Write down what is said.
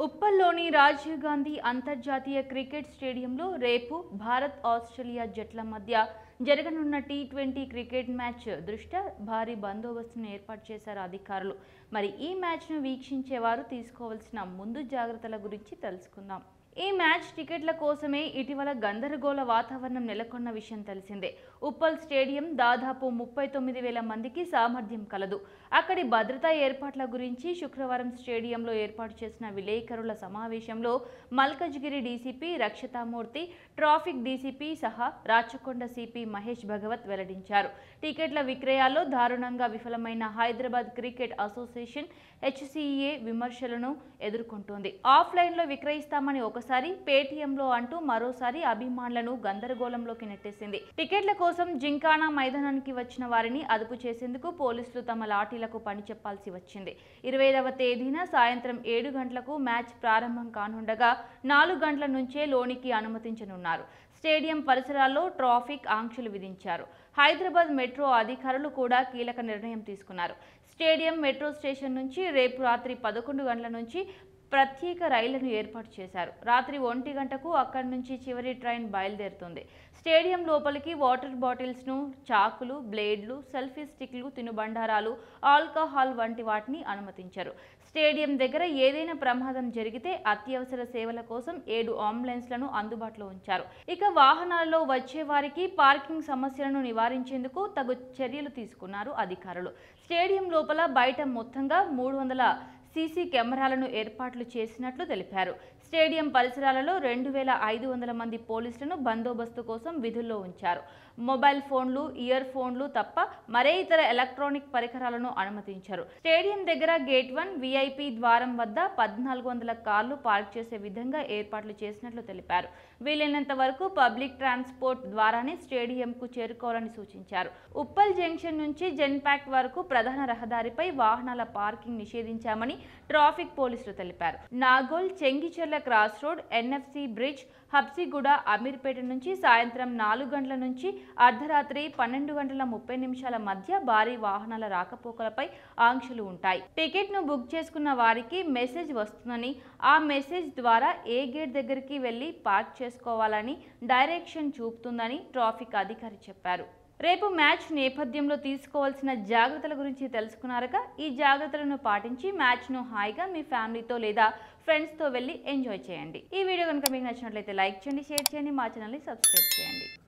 ఉప్పల్లోని రాజీవ్ గాంధీ అంతర్జాతీయ క్రికెట్ స్టేడియంలో రేపు భారత్ ఆస్ట్రేలియా జట్ల మధ్య జరగనున్న టీ ట్వంటీ క్రికెట్ మ్యాచ్ దృష్ట్యా భారీ బందోబస్తును ఏర్పాటు చేశారు అధికారులు మరి ఈ మ్యాచ్ను వీక్షించేవారు తీసుకోవాల్సిన ముందు జాగ్రత్తల గురించి తెలుసుకుందాం ఈ మ్యాచ్ టికెట్ల కోసమే ఇటీవల గందరగోళ వాతావరణం నెలకొన్న విషయం తెలిసిందే ఉప్పల్ స్టేడియం దాదాపు ముప్పై తొమ్మిది వేల మందికి సామర్థ్యం కలదు అక్కడి భద్రతా ఏర్పాట్ల గురించి శుక్రవారం స్టేడియంలో ఏర్పాటు చేసిన విలేకరుల సమావేశంలో Malkajgiri DCP Rakshita Murthy traffic DCP సహా రాచకొండ సిపి మహేష్ భగవత్ వెల్లడించారు టికెట్ల విక్రయాల్లో దారుణంగా విఫలమైన హైదరాబాద్ క్రికెట్ అసోసియేషన్ హెచ్సిఏ విమర్శలను ఎదుర్కొంటోంది ఆఫ్లైన్లో విక్రయిస్తామని ఒకసారి పేటీఎంలో అంటూ మరోసారి అభిమానులను గందరగోళంలోకి నెట్టేసింది టికెట్ల కోసం జింకానా మైదానానికి వచ్చిన వారిని అదుపు చేసేందుకు పోలీసులు తమ లాఠీలకు పని చెప్పాల్సి వచ్చింది ఇరవై ఐదవ తేదీన సాయంత్రం ఏడు గంటలకు మ్యాచ్ ప్రారంభం కానుండగా నాలుగు గంటల నుంచే లోనికి అనుమతించనున్నారు స్టేడియం పరిసరాల్లో ట్రాఫిక్ ఆంక్షలు విధించారు హైదరాబాద్ మెట్రో అధికారులు కూడా కీలక నిర్ణయం తీసుకున్నారు స్టేడియం మెట్రో స్టేషన్ నుంచి రేపు రాత్రి పదకొండు గంటల నుంచి ప్రత్యేక రైళ్లను ఏర్పాటు చేశారు రాత్రి ఒంటి గంటకు అక్కడి నుంచి చివరి ట్రైన్ బయలుదేరుతుంది స్టేడియం లోపలికి వాటర్ బాటిల్స్ను చాకులు బ్లేడ్లు సెల్ఫీ స్టిక్లు తినుబండారాలు ఆల్కహాల్ వంటి వాటిని అనుమతించారు స్టేడియం దగ్గర ఏదైనా ప్రమాదం జరిగితే అత్యవసర సేవల కోసం ఏడు అంబులెన్స్లను అందుబాటులో ఉంచారు ఇక వాహనాలలో వచ్చే వారికి పార్కింగ్ సమస్యలను నివారించేందుకు తగు చర్యలు తీసుకున్నారు అధికారులు స్టేడియం లోపల బయట మొత్తంగా మూడు వందల సీసీ కెమెరాలను ఏర్పాట్లు చేసినట్లు తెలిపారు స్టేడియం పరిసరాలలో రెండు వేల ఐదు వందల మంది పోలీసులను బందోబస్తు కోసం విధుల్లో ఉంచారు మొబైల్ ఫోన్లు ఇయర్ ఫోన్లు తప్ప మరే ఇతర ఎలక్ట్రానిక్ పరికరాలను అనుమతించారు స్టేడియం దగ్గర గేట్ వన్ విఐపి ద్వారం వద్ద పద్నాలుగు వందల కార్లు పార్క్ చేసే విధంగా ఏర్పాట్లు చేసినట్లు తెలిపారు వీలైనంత వరకు పబ్లిక్ ట్రాన్స్పోర్ట్ ద్వారానే స్టేడియంకు చేరుకోవాలని సూచించారు ఉప్పల్ జంక్షన్ నుంచి జెన్పాక్ వరకు ప్రధాన రహదారిపై వాహనాల పార్కింగ్ నిషేధించామని ట్రాఫిక్ పోలీసులు తెలిపారు Nagole Chengicherla cross road NFC bridge Habsiguda Ameerpet నుంచి సాయంత్రం నాలుగు గంటల నుంచి అర్ధరాత్రి పన్నెండు గంటల ముప్పై నిమిషాల మధ్య భారీ వాహనాల రాకపోకలపై ఆంక్షలు ఉంటాయి టికెట్ ను బుక్ చేసుకున్న వారికి మెసేజ్ వస్తుందని ఆ మెసేజ్ ద్వారా ఏ గేట్ దగ్గరికి వెళ్లి పార్క్ చేసుకోవాలని డైరెక్షన్ చూపుతుందని ట్రాఫిక్ అధికారి చెప్పారు రేపు మ్యాచ్ నేపథ్యంలో తీసుకోవాల్సిన జాగ్రత్తల గురించి తెలుసుకున్నారుగా ఈ జాగ్రత్తలను పాటించి మ్యాచ్ను హాయిగా మీ ఫ్యామిలీతో లేదా ఫ్రెండ్స్తో వెళ్ళి ఎంజాయ్ చేయండి ఈ వీడియో కనుక మీకు నచ్చినట్లయితే లైక్ చేయండి షేర్ చేయండి మా ఛానల్ని సబ్స్క్రైబ్ చేయండి